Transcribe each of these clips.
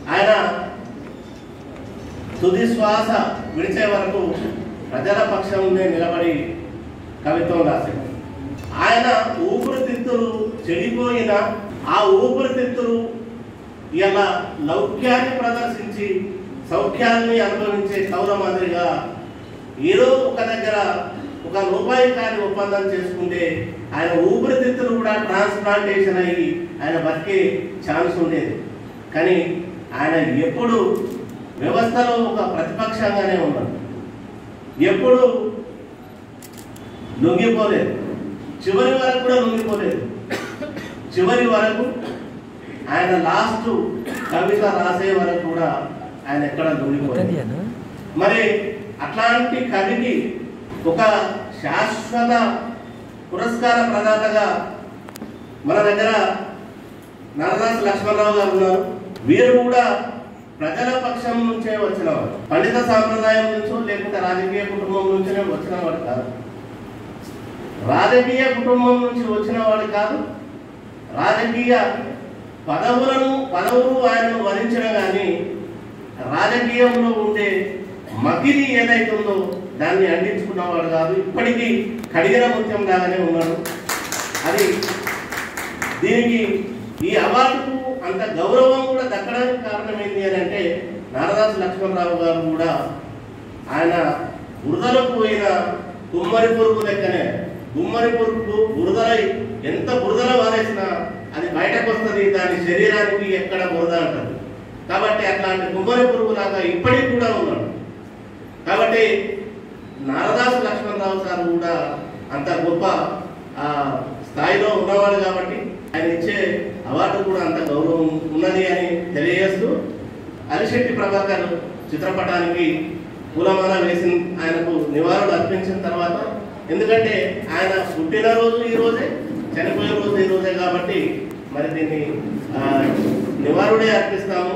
ఆయన తుది శ్వాస విడిచే వరకు ప్రజల పక్షంలో నిలబడి కవిత్వం రాశాడు ఆయన ఊపిరితిత్తులు చెడిపోయిన ఆ ఊపిరితిత్తులు ఇలా లౌక్యాన్ని ప్రదర్శించి సౌఖ్యాన్ని అనుభవించే కౌల మాదిరిగా ఏదో ఒక దగ్గర ఒక రూపాయి కాని ఒప్పందం చేసుకుంటే ఆయన ఊపిరితిత్తులు కూడా ట్రాన్స్ప్లాంటేషన్ అయ్యి ఆయన బతికే ఛాన్స్ ఉండేది కానీ ఆయన ఎప్పుడు వ్యవస్థలో ఒక ప్రతిపక్షంగానే ఉన్నాడు ఎప్పుడు లొంగిపోలేదు చివరి వరకు కూడా లొంగిపోలేదు చివరి వరకు ఆయన లాస్ట్ కవిత రాసే వరకు కూడా ఆయన ఎక్కడ లొంగిపోలేదు మరి అట్లాంటి కవికి ఒక శాశ్వత పురస్కార ప్రదాతగా మన దగ్గర నరదాస్ లక్ష్మణరావు గారు ఉన్నారు వీరు కూడా ప్రజల పక్షం నుంచే వచ్చిన వారు పండిత సాంప్రదాయం నుంచో లేకుంటే రాజకీయ కుటుంబం నుంచే వచ్చిన వాడు కాదు రాజకీయ కుటుంబం నుంచి వచ్చిన వాడు కాదు రాజకీయ పదవులను పదవులు ఆయనను వరించిన కానీ రాజకీయంలో ఉండే మకిలి ఏదైతుందో దాన్ని అందించుకున్నవాడు కాదు ఇప్పటికీ కడిగిన ముత్యం లాగానే ఉన్నాడు అది దీనికి ఈ అవార్డుకు అంత గౌరవం కూడా దక్కడానికి కారణం ఏంటి అని అంటే నారదాస్ లక్ష్మణరావు గారు కూడా ఆయన బురదలో పోయిన కుమ్మరి పురుగు లెక్కనే గుమ్మరి పురుగు బురదలై ఎంత బురదలో వారేసినా అది బయటకు వస్తుంది దాని శరీరానికి ఎక్కడ బురద అంటారు కాబట్టి అట్లాంటి కుమ్మరి పురుగు లాగా ఇప్పటికి కూడా ఉన్నాడు కాబట్టి నారదాసు లక్ష్మణరావు సార్ కూడా అంత గొప్ప ఆ, స్థాయిలో ఉన్నవాడు కాబట్టి ఆయన ఇచ్చే అవార్డు కూడా అంత గౌరవం ఉన్నది అని తెలియజేస్తూ అలిశెట్టి ప్రభాకర్ చిత్రపటానికి పూలమాల వేసిన ఆయనకు నివాళులు అర్పించిన తర్వాత ఎందుకంటే ఆయన పుట్టినరోజు ఈ రోజే చనిపోయే రోజు ఈ రోజే కాబట్టి మరి దీన్ని ఆ, నివాళుడే అర్పిస్తాము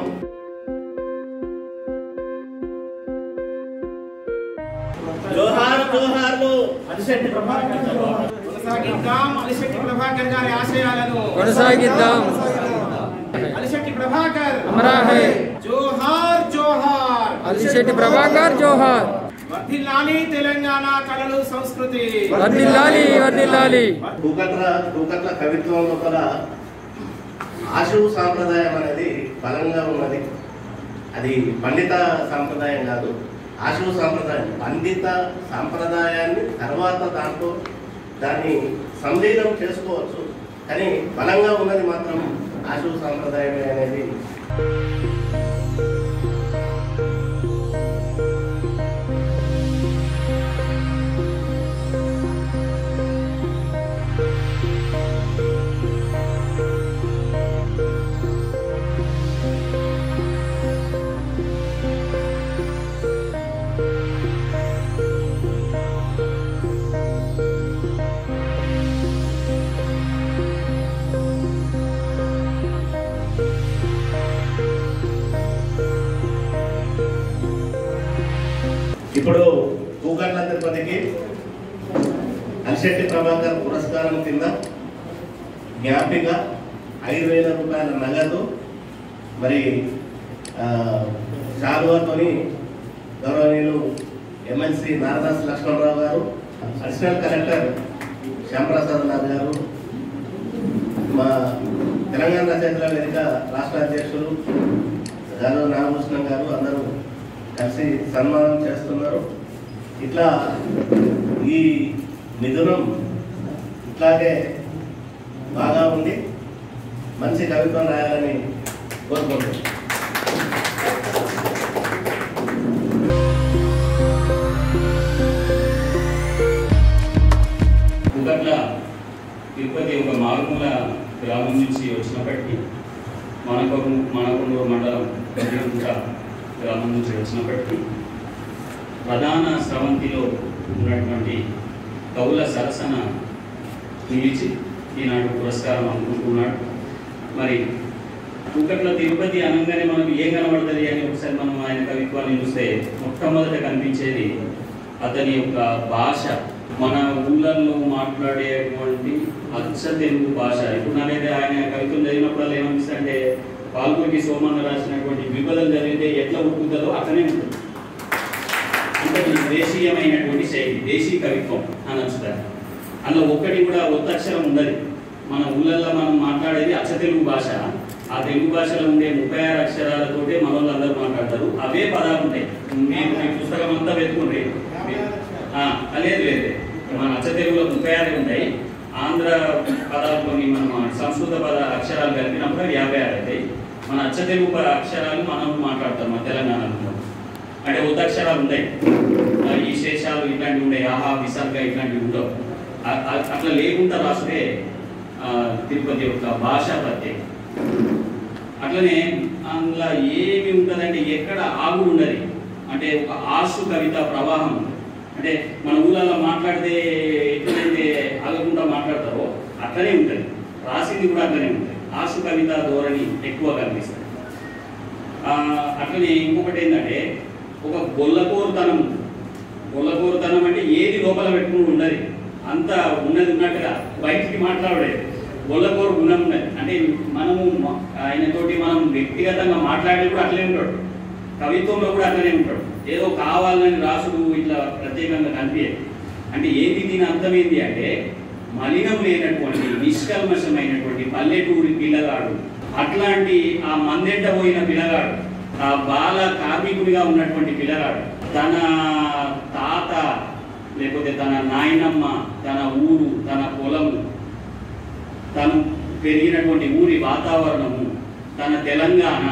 జోహార్ జోహార్లు అలిశెట్టి ప్రభాకర్ కొనసాగిద్దాం అలిశెట్టి ప్రభాకర్ గారి ఆశయాలను కొనసాగిద్దాం అలిశెట్టి ప్రభాకర్ అమరా హై జోహార్ జోహార్ అలిశెట్టి ప్రభాకర్ జోహార్ వర్ధిల్లాలి తెలంగాణ కళలు సంస్కృతి వర్దిల్లాలి వర్దిల్లాలి కూకట్ల కూకట్ల కవిత్వం లోపల ఆశువు సాంప్రదాయం అనేది బలంగా ఉన్నది అది పండిత సాంప్రదాయం కాదు ఆశువు సాంప్రదాయం పండిత సాంప్రదాయాన్ని తర్వాత దాంట్లో దాన్ని సంలీనం చేసుకోవచ్చు కానీ బలంగా ఉన్నది మాత్రం ఆశువు సాంప్రదాయమే అనేది ఇప్పుడు కూకట్ల తిరుపతికి అలిశెట్టి ప్రభాకర్ పురస్కారం కింద జ్ఞాపిక ఐదు వేల రూపాయల నగదు మరి ఆ, శాలువాతోని గౌరవనీయులు ఎమ్మెల్సీ నారదాస్ లక్ష్మణరావు గారు అడిషనల్ కలెక్టర్ శ్యాంప్రసాద్ నాథ్ గారు మా తెలంగాణ రచయితల వేదిక రాష్ట్ర అధ్యక్షులు గారు నాగభూషణం గారు అందరూ కలిసి సన్మానం చేస్తున్నారు ఇట్లా ఈ మిథునం ఇట్లాగే బాగా ఉండి మంచి కవిత్వం రాయాలని కోరుకుంటున్నాను కుకట్ల తిరుపతి ఒక మారుమూల గ్రామం నుంచి వచ్చినప్పటికీ మనకు మనకొండూరు మండలం గండిగుంట గ్రామం నుంచి వచ్చినప్పటికీ ప్రధాన స్రవంతిలో ఉన్నటువంటి కవుల సరసన నిలిచి ఈనాడు పురస్కారం అందుకుంటున్నాడు మరి కుకట్ల తిరుపతి అనగానే మనకు ఏం కనబడుతుంది అని ఒకసారి మనం ఆయన కవిత్వాన్ని చూస్తే మొట్టమొదట కనిపించేది అతని యొక్క భాష మన ఊళ్ళల్లో మాట్లాడేటువంటి అచ్చ తెలుగు భాష ఇప్పుడు నాకైతే ఆయన కవితలు చదివినప్పుడు ఏమనిపిస్తుంది అంటే పాల్గొని సోమన్న రాసినటువంటి విపదలు జరిగితే ఎట్లా ఉడుకుతుందో అట్లనే ఉంటుంది అంటే ఇది దేశీయమైనటువంటి శైలి దేశీ కవిత్వం అనొచ్చు దాన్ని అందులో ఒక్కటి కూడా ఒత్తక్షరం ఉండదు మన ఊళ్ళల్లో మనం మాట్లాడేది అచ్చ తెలుగు భాష ఆ తెలుగు భాషలో ఉండే ముప్పై ఆరు అక్షరాలతోటే మన వాళ్ళందరూ మాట్లాడతారు అవే పదాలు ఉంటాయి మీరు మీ పుస్తకం అంతా వెతుకుంటే లేదు లేదు మన అచ్చ తెలుగులో ముప్పై ఆరు ఉంటాయి ఆంధ్ర పదాలు కొన్ని మనం సంస్కృత పద అక్షరాలు కలిపినప్పుడు అవి యాభై ఆరు అవుతాయి మన అచ్చ తెలుగు పద అక్షరాలు మనం మాట్లాడతాం మన తెలంగాణలో అంటే ఉదక్షరాలు ఉంటాయి ఆ, ఈ శేషాలు ఇట్లాంటివి ఉంటాయి ఆహా విసర్గ ఇట్లాంటివి ఉండవు అ- అ- అట్లా లేకుండా రాస్తే ఆ, తిరుపతి యొక్క భాషా ప్రత్యేకత అట్లనే అందులో ఏమి ఉంటుందంటే ఎక్కడ ఆగుడు ఉండదు అంటే ఒక ఆశు కవిత ప్రవాహం అంటే మన ఊళ్ళలో మాట్లాడితే ఎట్లయితే ఆగకుండా మాట్లాడతారో అట్లనే ఉంటుంది రాసింది కూడా అట్లనే ఉంటుంది ఆశు కవిత ధోరణి ఎక్కువ కనిపిస్తుంది ఆ, అట్లనే ఇంకొకటి ఏంటంటే ఒక గొల్లకోరుతనం గొల్లకోరుతనం అంటే ఏది లోపల పెట్టుకుని ఉండదు అంత ఉన్నది ఉన్నట్టుగా బయటికి మాట్లాడలేదు గొల్లకోరు గుణం ఉన్నది అంటే మనము మ- ఆయనతోటి మనం వ్యక్తిగతంగా మాట్లాడేది అట్లనే ఉంటాడు కవిత్వంలో కూడా అట్లనే ఉంటాడు ఏదో కావాలని రాసుడు ఇట్లా ప్రత్యేకంగా కనిపించదు అంటే ఏంటి దీని అర్థం ఏంటి అంటే మలినం లేనటువంటి నిష్కల్మషమైనటువంటి పల్లెటూరి పిల్లగాడు అట్లాంటి ఆ మందెంట పోయిన పిల్లగాడు ఆ బాల కార్మికుడిగా ఉన్నటువంటి పిల్లగాడు తన తాత లేకపోతే తన నాయనమ్మ తన ఊరు తన పొలము తను పెరిగినటువంటి ఊరి వాతావరణము తన తెలంగాణ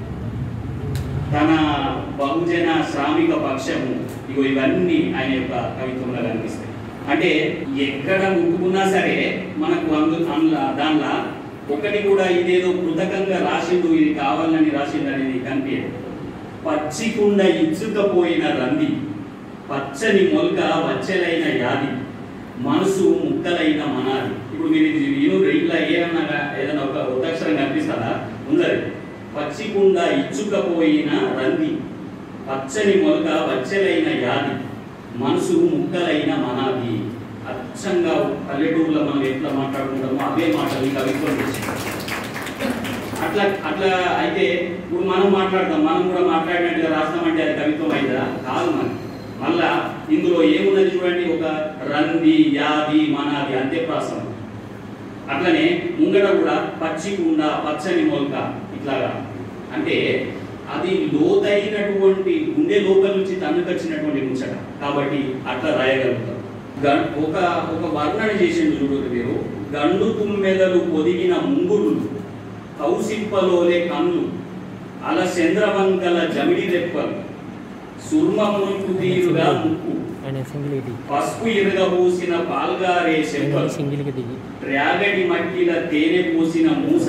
తన బహుజన శ్రామిక పక్షము ఇగో ఇవన్నీ ఆయన యొక్క కవిత్వంలో కనిపిస్తాయి అంటే ఎక్కడ ముట్టుకున్నా సరే మనకు అందు అందులో దానిలో ఒకటి కూడా ఇదేదో కృతకంగా రాసిండు ఇది కావాలని రాసిండు అనేది కనిపించదు పచ్చికుండ ఇచ్చుకపోయిన రంది పచ్చని మొలక వచ్చెలైన యాది మనసు ముక్కలైన మనాది ఇప్పుడు మీరు ఇది విను ఇట్లా ఏమన్నా ఏదైనా ఒక ఉదక్షరం కనిపిస్తుందా ఉండదు పచ్చికుండ ఇచ్చుకపోయిన రంది పచ్చని మొలక వచ్చెలైన యాది మనసు ముక్కలైన మనాది అచ్చంగా పల్లెటూరులో మనం ఎట్లా మాట్లాడుకుంటామో అవే మాటలు ఈ కవిత్వం చేసింది అట్లా అట్లా అయితే ఇప్పుడు మనం మాట్లాడతాం మనం కూడా మాట్లాడినట్టుగా రాస్తామంటే అది కవిత్వం అయిందా కాదు మరి మళ్ళా ఇందులో ఏమున్నది చూడండి ఒక రంది యాది మనాది అంత్యప్రాసం అట్లనే ముంగట కూడా పచ్చి కుండ పచ్చని మొలక ఇట్లాగా అంటే అది లోతైనటువంటి గుండె లోపల నుంచి తన్నుకొచ్చినటువంటి ముచ్చట కాబట్టి అట్లా రాయగలుగుతాం గం- ఒక ఒక వర్ణన చేసిండు చూడు మీరు గండు తుమ్మెదలు పొదిగిన ముంగుడు కౌసింపలోలే కన్ను అల చంద్రవంకల జమిడి రెప్పలు సుర్మ మునుకు తీరుగా ముక్కు ఆయన సింగిల్ పసుపు ఇరగబూసిన పాల్గారే చెంపలు సింగిల్కి దిగి త్రాగడి మట్టిల తేనె పూసిన మూస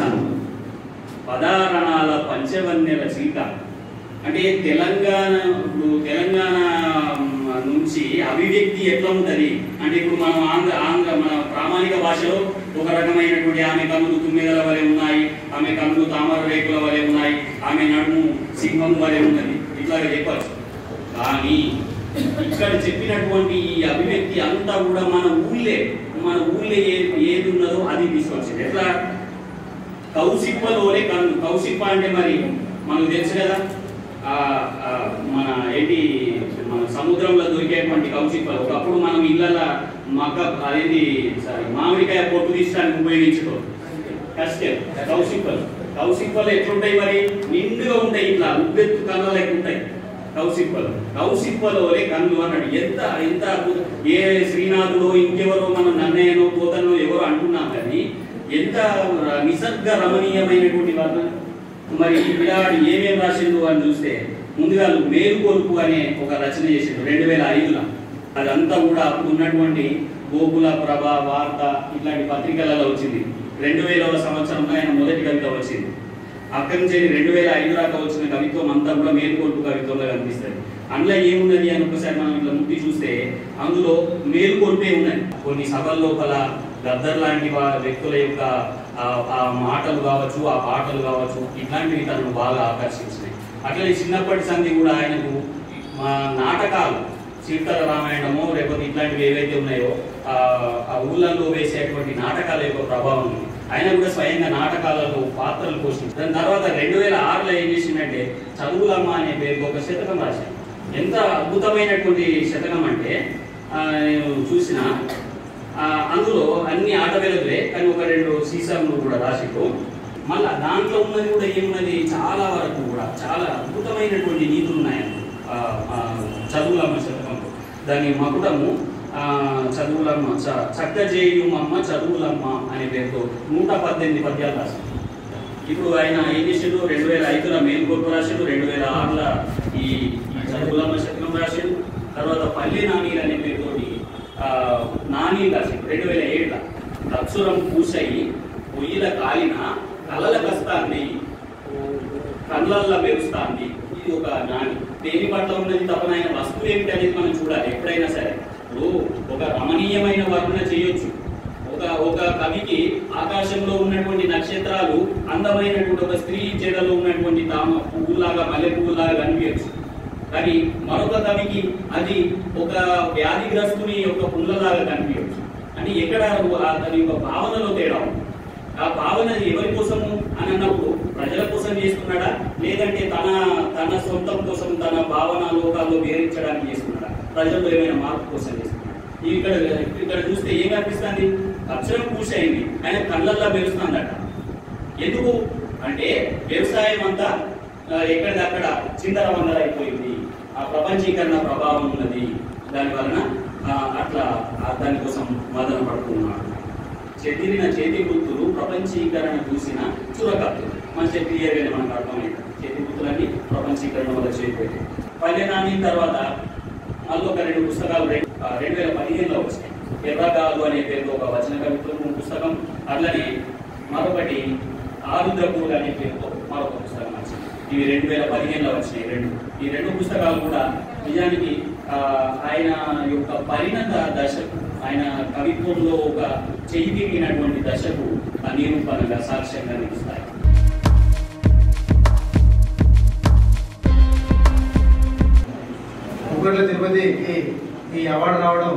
పదారణాల పంచవన్నెల చిలుక అంటే తెలంగాణ ఇప్పుడు తెలంగాణ మ్, నుంచి అభివ్యక్తి ఎట్లా ఉంటది అంటే ఇప్పుడు మనం ఆంధ్ర ఆంధ్ర మన ప్రామాణిక భాషలో ఒక రకమైనటువంటి ఆమె కన్నులు తుమ్మెదల వలె ఉన్నాయి ఆమె కన్నులు తామర రేకుల వలె ఉన్నాయి ఆమె నడుము సింహం వలె ఉన్నది ఇట్లాగా చెప్పచ్చు కానీ ఇక్కడ చెప్పినటువంటి ఈ అభివ్యక్తి అంతా కూడా మన ఊళ్ళే మన ఊళ్ళే ఏ- ఏది ఉన్నదో అది తీసుకొచ్చింది ఎట్లా కౌసిప్పలోనే కన్ను కౌసిప్ప అంటే మరి మనకు తెలుసు కదా ఆ, ఆ, మన ఏంటి మన సముద్రంలో దొరికేటువంటి కౌసిప్పలు ఒకప్పుడు మనం ఇళ్ళ మగ్గ అదేంటి సారీ మామిడికాయ పొట్టు తీసడానికి ఉపయోగించుకో కష్టం కౌసిప్పలు కౌసిప్పలు ఎట్లుంటాయి మరి నిండుగా ఉంటాయి ఇట్లా ఉబ్బెత్తు కన్నుల లెక్క ఉంటాయి కౌసిప్పలు కౌసిప్పలోనే కన్ను అన్నాడు ఎంత ఎంత అద్భుతం. ఏ శ్రీనాథుడో ఇంకెవరో మన నన్నయ్యనో పోతనో ఎవరో అంటున్నాం కానీ ఎంత ర- నిసర్గ రమణీయమైనటువంటి వర్ణన మరి ఈ పిల్లాడు ఏమేం రాసిండు అని చూస్తే ముందుగా మేలుకొలుపు అనే ఒక రచన చేసిండు రెండు వేల ఐదులో అదంతా కూడా అప్పుడు ఉన్నటువంటి గోకుల ప్రభ వార్త ఇట్లాంటి పత్రికలలో వచ్చింది రెండు వేలవ సంవత్సరంలో ఆయన మొదటి కవిత వచ్చింది అక్కడి నుంచి రెండు వేల ఐదు దాకా వచ్చిన కవిత్వం అంతా కూడా మేలుకొలుపు కవిత్వంలో కనిపిస్తుంది అందులో ఏమున్నది అని ఒకసారి మనం ఇట్లా ముట్టి చూస్తే అందులో మేలుకొల్పే ఉన్నది కొన్ని సభల లోపల గద్దర్ లాంటి వా- వ్యక్తుల యొక్క ఆ- ఆ మాటలు కావచ్చు ఆ పాటలు కావచ్చు ఇట్లాంటివి తనను బాగా ఆకర్షించినాయి అట్లనే చిన్నప్పటి సంధి కూడా ఆయనకు మా నాటకాలు సీతాల రామాయణము లేకపోతే ఇట్లాంటివి ఏవైతే ఉన్నాయో ఆ ఆ ఊళ్ళల్లో వేసేటువంటి నాటకాల యొక్క ప్రభావం ఉంది ఆయన కూడా స్వయంగా నాటకాలలో పాత్రలు పోషించారు దాని తర్వాత రెండు వేల ఆరులో ఏం చేసిందంటే చదువులమ్మ అనే పేరుకి ఒక శతకం రాశాను ఎంత అద్భుతమైనటువంటి శతకం అంటే ఆ, నేను చూసిన ఆ, అందులో అన్ని ఆటవేలకులే కానీ ఒక రెండు సీసాలు కూడా రాసిట్టు మళ్ళా దాంట్లో ఉన్నది కూడా ఏమున్నది చాలా వరకు కూడా చాలా అద్భుతమైనటువంటి నీతులు ఉన్నాయి అందులో. ఆ, ఆ, చదువులమ్మ శతకంలో దాని మకుటము ఆ, చదువులమ్మ చ- చక్క చేయుమమ్మ చదువులమ్మ అనే పేరుతో నూట పద్దెనిమిది పద్యాలు రాశారు ఇప్పుడు ఆయన ఏం చేసిండు రెండు వేల ఐదులో మేల్కొట్టు రాసిండు రెండు వేల ఆరుల ఈ ఈ చదువులమ్మ శతకం రాసిండు తర్వాత పల్లె నానీలు అనే పేరుతోటి ఆ, నానీలు రాసిండు రెండు వేల ఏడుల అక్షరం పూసయి పొయ్యిల కాలిన కలల కస్తాన్ని కళ్ళల్లో మెరుస్తాంది ఇది ఒక నాని దేని పట్ల ఉన్నది తపన ఆయన వస్తువు ఏమిటి అనేది మనం చూడాలి ఎప్పుడైనా సరే ఇప్పుడు ఒక రమణీయమైన వర్ణన చేయొచ్చు ఒక ఒక కవికి ఆకాశంలో ఉన్నటువంటి నక్షత్రాలు అందమైనటువంటి ఒక స్త్రీ జడలో ఉన్నటువంటి తామ పువ్వులాగా మల్లె పువ్వులాగా కనిపించచ్చు కానీ మరొక కవికి అది ఒక వ్యాధిగ్రస్తుని యొక్క పుల్లలాగా కనిపించచ్చు అని ఎక్కడ అతని యొక్క భావనలో తేడా ఉంది ఆ భావన ఎవరి కోసము అని అన్నప్పుడు ప్రజల కోసం చేస్తున్నాడా లేదంటే తన తన సొంతం కోసం తన భావన లోకాల్లో వేరించడానికి చేస్తున్నాడా ప్రజల్లో ఏమైనా మార్పు కోసం చేస్తున్నాడా ఇవి ఇక్కడ ఇక్కడ చూస్తే ఏం కనిపిస్తుంది అక్షరం పూసైంది ఆయన కళ్ళల్లో మెరుస్తుందట ఎందుకు అంటే వ్యవసాయం అంతా ఆ, ఎక్కడిదక్కడ చిందర వందర అయిపోయింది ఆ ప్రపంచీకరణ ప్రభావం ఉన్నది దాని వలన ఆ, అట్లా ఆ, దానికోసం మదన పడుతున్నాడు చెదిరిన చేతి గుర్తులు ప్రపంచీకరణ చూసిన చురకత్తులు మంచి క్లియర్గానే మనకు అర్థమైంది చేతి గుర్తులన్నీ ప్రపంచీకరణ వల్ల చేరిపోయాయి పల్లె నాని తర్వాత మళ్ళీ ఒక రెండు పుస్తకాలు రెండు ఆ, రెండు వేల పదిహేనులో వచ్చినాయి ఎర్రగాలు అనే పేరుతో ఒక వచన కవిత్వం పుస్తకం అట్లనే మరొకటి ఆరుద్రపూలు అనే పేరుతో మరొక పుస్తకం వచ్చింది ఇవి రెండు వేల పదిహేనులో వచ్చినాయి రెండు ఈ రెండు పుస్తకాలు కూడా నిజానికి ఆ, ఆయన యొక్క పరిణత దశకు ఆయన కవిత్వంలో ఒక చెయ్యి తిరిగినటువంటి దశకు ఆ నిరూపణగా సాక్ష్యంగా నిలుస్తాయి ముగ్గట్ల తిరుపతికి ఈ అవార్డు రావడం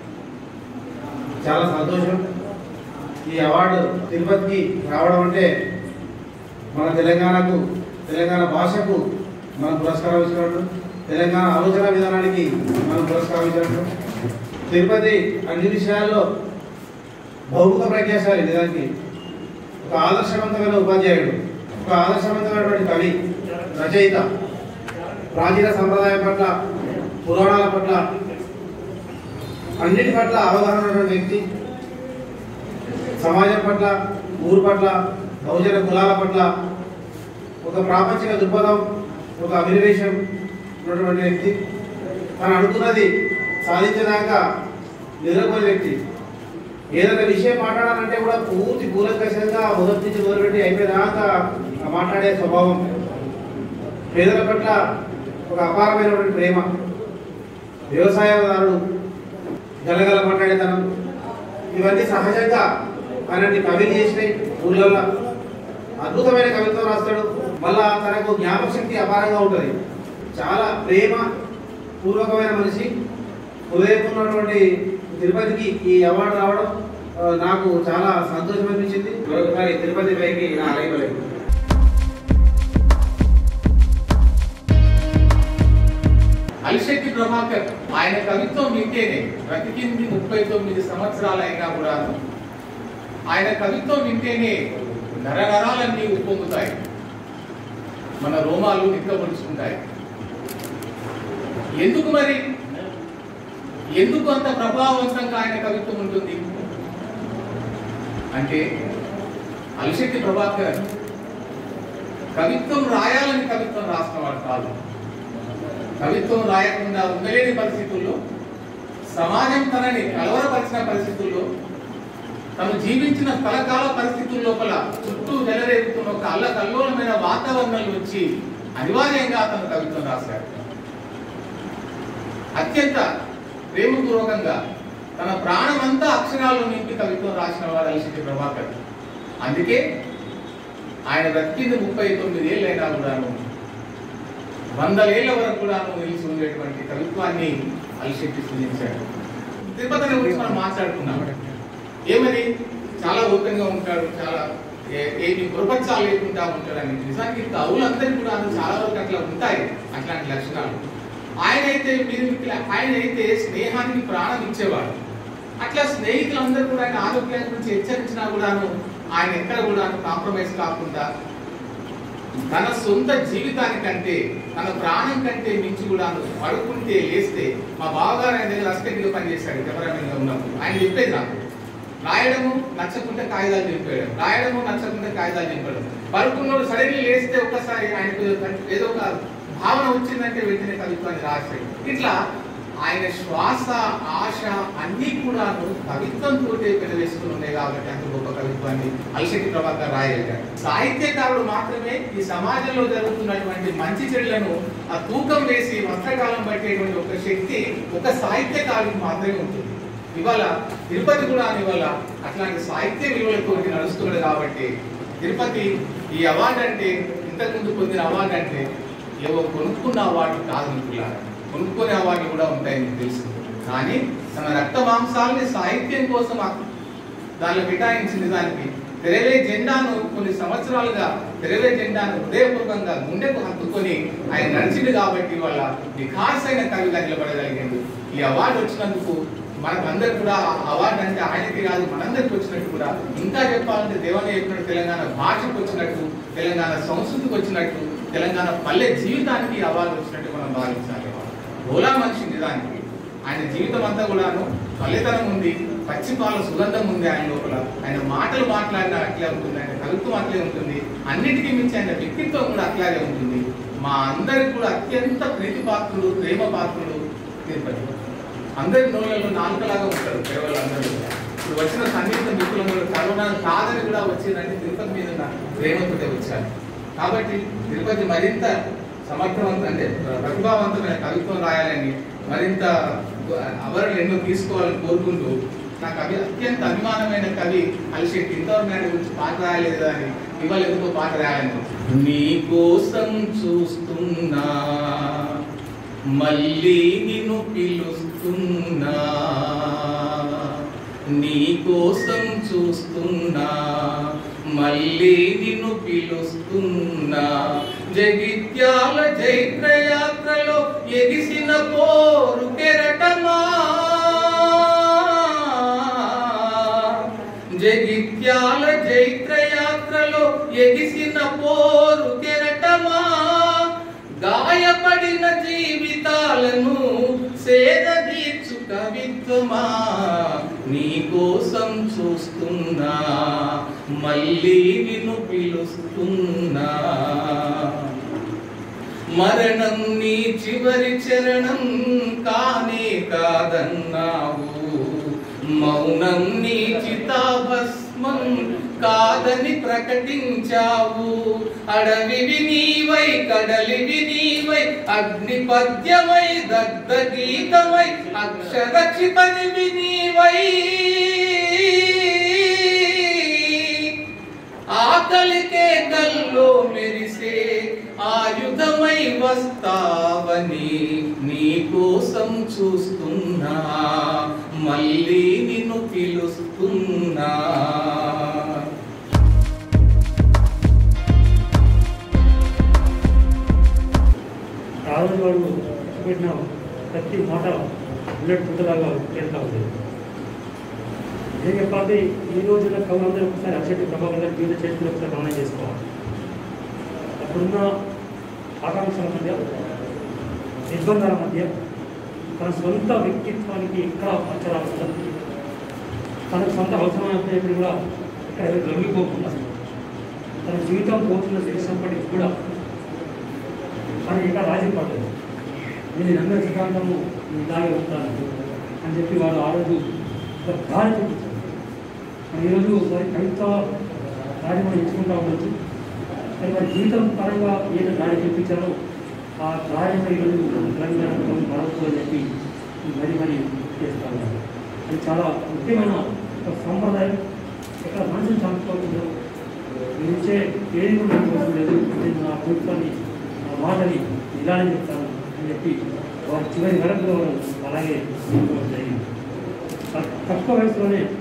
చాలా సంతోషం ఈ అవార్డు తిరుపతికి రావడం అంటే మన తెలంగాణకు తెలంగాణ భాషకు మనం పురస్కారం ఇచ్చినట్టు తెలంగాణ ఆలోచన విధానానికి మనం పురస్కారం ఇచ్చినట్టు తిరుపతి అన్ని విషయాల్లో బహుముఖ ప్రజ్ఞాశాలి నిజానికి ఒక ఆదర్శవంతమైన ఉపాధ్యాయుడు ఒక ఆదర్శవంతమైనటువంటి కవి రచయిత ప్రాచీన సంప్రదాయం పట్ల పురాణాల పట్ల అన్నిటి పట్ల అవగాహన ఉన్నటువంటి వ్యక్తి సమాజం పట్ల ఊరు పట్ల బహుజన కులాల పట్ల ఒక ప్రాపంచిక దృక్పథం ఒక అభినవేశం ఉన్నటువంటి వ్యక్తి తను అనుకున్నది సాధించేదాకా నిద్రపోయే వ్యక్తి ఏదైనా విషయం మాట్లాడాలంటే కూడా పూర్తి కూలంకషంగా మొదటి నుంచి మొదలుపెట్టి అయిపోయేదాకా ఆ మాట్లాడే స్వభావం పేదల పట్ల ఒక అపారమైనటువంటి ప్రేమ వ్యవసాయదారుడు గలగల మాట్లాడేతనం ఇవన్నీ సహజంగా అలాంటి కవిలు చేసినాయి ఊళ్ళల్లో అద్భుతమైన కవిత్వం రాస్తాడు మళ్ళా తనకు జ్ఞాపక శక్తి అపారంగా ఉంటుంది చాలా ప్రేమ పూర్వకమైన మనిషి హృదయం ఉన్నటువంటి తిరుపతికి ఈ అవార్డు రావడం ఆ, నాకు చాలా సంతోషం అనిపించింది మరొకసారి తిరుపతి పైకి నా అలైపలేదు అలిశెట్టి ప్రభాకర్ ఆయన కవిత్వం వింటేనే బ్రతికింది ముప్పై తొమ్మిది సంవత్సరాలైనా కూడా ఆయన కవిత్వం వింటేనే నరనరాలన్నీ ఉప్పొంగుతాయి మన రోమాలు నిక్కబడుచుకుంటాయి ఎందుకు మరి ఎందుకు అంత ప్రభావవంతంగా ఆయన కవిత్వం ఉంటుంది అంటే అలిశెట్టి ప్రభాకర్ కవిత్వం రాయాలని కవిత్వం రాసినవాడు కాదు కవిత్వం రాయకుండా ఉండలేని పరిస్థితుల్లో సమాజం తనని కలవరపరిచిన పరిస్థితుల్లో తను జీవించిన కలకాల పరిస్థితుల లోపల చుట్టూ నెలరేగుతున్న ఒక అల్లకల్లోలమైన వాతావరణం వచ్చి అనివార్యంగా అతను కవిత్వం రాశాడు అత్యంత ప్రేమపూర్వకంగా తన ప్రాణమంతా అక్షరాల్లో నింపి కవిత్వం రాసిన వాడు అలిశెట్టి ప్రభాకర్ అందుకే ఆయన బ్రతికింది ముప్పై తొమ్మిది ఏళ్ళైనా కూడాను వందలేళ్ల వరకు కూడా నిలిచి ఉండేటువంటి కవిత్వాన్ని అలిశెట్టి సృజించాడు తిరుపతిని గురించి మనం మాట్లాడుకున్నాం ఏమని చాలా ఓపెన్ గా ఉంటాడు చాలా ఏ- ఏమి పురపచ్చాలు లేకుండా ఉంటాడని నిజానికి కవులందరికీ కూడా చాలా వరకు అట్లా ఉంటాయి అట్లాంటి లక్షణాలు ఆయన అయితే మీరు ఆయన అయితే స్నేహానికి ప్రాణం ఇచ్చేవాడు అట్లా స్నేహితులందరూ కూడా ఆయన ఆరోగ్యాన్ని గురించి హెచ్చరించినా కూడాను ఆయన ఎక్కడ కూడా కాంప్రమైజ్ కాకుండా తన సొంత జీవితానికంటే తన ప్రాణం కంటే మించి కూడా పడుకుంటే లేస్తే మా బావగారు ఆయన దగ్గర అసిస్టెంట్గా పనిచేశాడు కెమెరామెన్ గా ఉన్నప్పుడు ఆయన చెప్పేది నాకు రాయడము నచ్చకుంటే కాగితాలు నింపేయడం రాయడము నచ్చకుంటే కాగితాలు నింపడం పడుకున్నోడు సడన్లీ లేస్తే ఒక్కసారి ఆయనకు ఏదో ఒక భావన వచ్చిందంటే వెంటనే కవిత్వాన్ని రాశాడు ఇట్లా ఆయన శ్వాస ఆశ అన్ని కూడా కవిత్వంతో పెనవేసుకుని ఉన్నాయి కాబట్టి అంత గొప్ప కవిత్వాన్ని అలశెట్టి ప్రభాకర్ రాయగలిగాడు సాహిత్యకారుడు మాత్రమే ఈ సమాజంలో జరుగుతున్నటువంటి మంచి చెడులను ఆ తూకం వేసి వస్త్రకాలం పట్టేటువంటి ఒక శక్తి ఒక సాహిత్యకారుడికి మాత్రమే ఉంటుంది ఇవాళ తిరుపతి కూడా ఇవాళ అట్లాంటి సాహిత్య విలువలతో నడుస్తున్నాడు కాబట్టి తిరుపతి ఈ అవార్డు అంటే ఇంతకుముందు పొందిన అవార్డు అంటే ఏవో కొనుక్కున్న అవార్డు కాదు మిత్రులారా కొనుక్కునే అవార్డులు కూడా ఉంటాయి మీకు తెలుసు కానీ తన రక్త మాంసాలని సాహిత్యం కోసం ఆ- దానిలో కేటాయించింది దానికి తెరవే జెండాను కొన్ని సంవత్సరాలుగా తెరవే జెండాను హృదయపూర్వకంగా గుండెకు హత్తుకొని ఆయన నడిచింది కాబట్టి వాళ్ళ వికాసైన కవిగా నిలబడగలిగింది ఈ అవార్డు వచ్చినందుకు మనకు అందరు కూడా ఆ అవార్డు అంటే ఆయనకి కాదు మనందరికి వచ్చినట్టు కూడా ఇంకా చెప్పాలంటే దేవన్న చెప్పినట్టు తెలంగాణ భాషకు వచ్చినట్టు తెలంగాణ సంస్కృతికి వచ్చినట్టు తెలంగాణ పల్లె జీవితానికి ఈ అవార్డు వచ్చినట్టు మనం భావించాలి ఓలా మనిషి నిజానికి ఆయన జీవితం అంతా కూడాను ఫలితనం ఉంది పచ్చిపాల సుగంధం ఉంది ఆయన లోపల ఆయన మాటలు మాట్లాడినా అట్లే ఉంటుంది ఆయన కవిత్వం అట్లే ఉంటుంది అన్నిటికీ మించి ఆయన వ్యక్తిత్వం కూడా అట్లాగే ఉంటుంది మా అందరికి కూడా అత్యంత ప్రీతి పాత్రుడు ప్రేమ పాత్రుడు తిరుపతి అందరి నోళ్ళలో నాలుకలాగా ఉంటారు కేవలం అందరూ ఇప్పుడు వచ్చిన సన్నిహిత మిత్రులందరూ కరోనా కాదని కూడా వచ్చిందంటే తిరుపతి మీద ఉన్న ప్రేమతోటే వచ్చారు కాబట్టి తిరుపతి మరింత సమర్థవంతం అంటే ప్రతిభావంతమైన కవిత్వం రాయాలని మరింత అవరలు ఎన్నో తీసుకోవాలని కోరుకుంటూ నాకు అభి అత్యంత అభిమానమైన కవి అలిశెట్టి ఇంతవరకు నాయుడు గురించి పాట రాయలేదు కదా అని ఇవాళ ఎందుకో పాట రాయాలని నీ కోసం చూస్తున్నా మళ్ళీ నిన్ను పిలుస్తున్నా నీ కోసం చూస్తున్నా మళ్ళీ నిన్ను పిలుస్తున్నా జగిత్యాల జైత్రయాత్రలో ఎగిసిన పోరు కెరటమా జగిత్యాల జైత్రయాత్రలో ఎగిసిన పోరు కెరటమా గాయపడిన జీవితాలను సేద తీర్చు కవిత్వమా నీ కోసం చూస్తున్నా మళ్ళీ నిన్ను పిలుస్తున్నా మరణం నీ చివరి చరణం కానే కాదన్నావు మౌనం నీ చితాభస్మం కాదని ప్రకటించావు అడవివి నీవై కడలివి నీవై అగ్ని పద్యమై దగ్ధ గీతమై అక్షరక్షిపనివి నీవై ఆకలికే కల్లో మెరిసే ఆయుధమై వస్తావని నీ కోసం చూస్తున్నా మళ్ళీ నిన్ను పిలుస్తున్నా ఆ రోజు వాళ్ళు పెట్టిన ప్రతి మాట బుల్లెట్ పుట్టలాగా వెళ్తా ఉంది ఏం చెప్పాలి ఈ రోజున కవులందరూ ఒకసారి అక్షటి ప్రభాకర్ గారి జీవిత చరిత్ర ఒకసారి గమనం చేసుకోవాలి అప్పుడున్న ఆకాంక్షల మధ్య నిర్బంధాల మధ్య తన సొంత వ్యక్తిత్వానికి ఎక్కడ అక్షరాలు తన సొంత అవసరమైనప్పుడు కూడా ఇక్కడ ఎవరు లొంగిపోకుండా తన జీవితం పోతున్న తెలిసినప్పటికీ కూడా కానీ ఇంకా రాజీ పడలేదు నేను నమ్మే సిద్ధాంతము ఇలాగే ఉంటాను అని చెప్పి వాడు ఆ రోజు ఒక దారి చూపించాడు మరి ఈరోజు వారి కవిత్వ దారి మనం ఎంచుకుంటా ఉండొచ్చు కానీ వారి జీవితం పరంగా ఏదో దారి చూపించారో ఆ దారిని ఈరోజు తెలంగాణ మరొక అని చెప్పి మరి మరి చేస్తా ఉన్నారు అది చాలా ముఖ్యమైన ఒక సాంప్రదాయం ఇక్కడ మనిషిని చంపుకోకుండా మీరు ఇచ్చే ఏది కూడా నాకు అవసరం లేదు నేను నా ప్రభుత్వాన్ని నా మాటని ఇలానే చెప్తాను అని చెప్పి వారి చివరి వరకు వారు అలాగే చేసుకోవడం జరిగింది త- తక్కువ వయసులోనే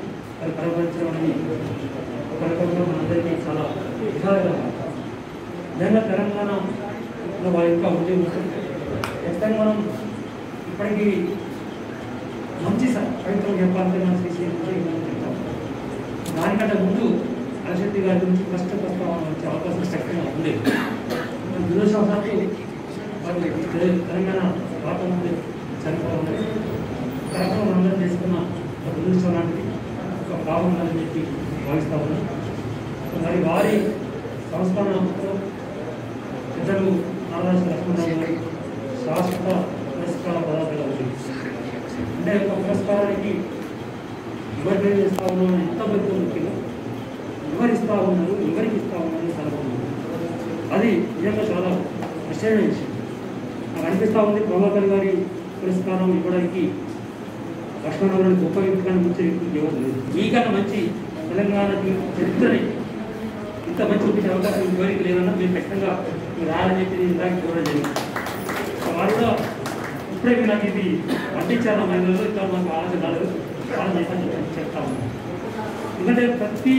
అది పరపరించడం అనేది ఒక రకంగా మనందరికీ చాలా విధాలుగా నిజంగా తెలంగాణ వారి యొక్క ఉద్యోగం ఖచ్చితంగా మనం ఇప్పటికీ మంచి స- కవిత్వం చెప్పాలంటే మనం శ్రీ శ్రీ శ్రీ మనం చెప్తాం దానికంటే ముందు అరశక్తి గారి గురించి ఫస్ట్ ప్రస్తావన వచ్చే అవకాశం ఖచ్చితంగా ఉండేది దురదృష్టవశాత్తు వారు తె- తెలంగాణ రాకముందు చనిపోవడం కరెక్ట్గా మనందరం చేసుకున్న ఒక దురదృష్టం లాంటిది ఒక భావం ఉందని చెప్పి భావిస్తా ఉన్నాను మరి వారి సంస్కరణతో పెద్దలు నారాయణ లక్ష్మణరావు గారి శాశ్వత పురస్కార పదార్థాలు అవుతుంది అంటే ఒక పురస్కారానికి ఎవరి ఇస్తా ఉన్నామని ఎంత పెద్ద ముఖ్యంగా ఎవరు ఇస్తా ఉన్నారు ఎవరికి ఇస్తా ఉన్నారు కలపడం అది నిజంగా చాలా ఆశ్చర్యమైన విషయం నాకు అనిపిస్తూ ఉంది ప్రభాకర్ గారి పురస్కారం ఇవ్వడానికి లక్ష్మణరావు గొప్ప వ్యక్తి కానీ మంచి వ్యక్తి ఎవరు లేదు మీకన్నా మంచి తెలంగాణకి చరిత్రని ఇంత మంచి చూపించే అవకాశం ఎవరికి లేదన్నా మీరు ఖచ్చితంగా మీరు రాయాలని చెప్పి నేను ఇందాక చూడడం జరిగింది సో వారు కూడా ఇప్పుడే మీరు నాకు ఇది పండించారు మహిళలు ఇట్లా మాకు ఆలోచన రాలేదు ఆలోచన చేస్తాను చెప్పి చెప్తా ఉన్నాను ఎందుకంటే ప్రతి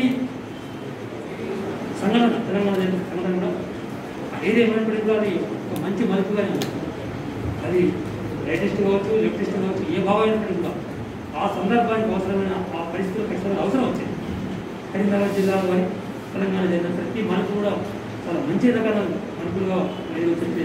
సంఘటన తెలంగాణ జరిగిన సంఘటన కూడా ఏది ఏమైనప్పటికీ కూడా అది ఒక మంచి మలుపుగానే ఉంది అది రైటిస్ట్ కావచ్చు లెఫ్టిస్ట్ కావచ్చు ఏ భావం అయినప్పటికీ కూడా ఆ సందర్భానికి అవసరమైన ఆ పరిస్థితులకు ఖచ్చితంగా అవసరం వచ్చింది కరీంనగర్ జిల్లాలో కానీ తెలంగాణ జరిగిన ప్రతి మనకు కూడా చాలా మంచి రకాల మనుపులుగా మరియు చెప్పి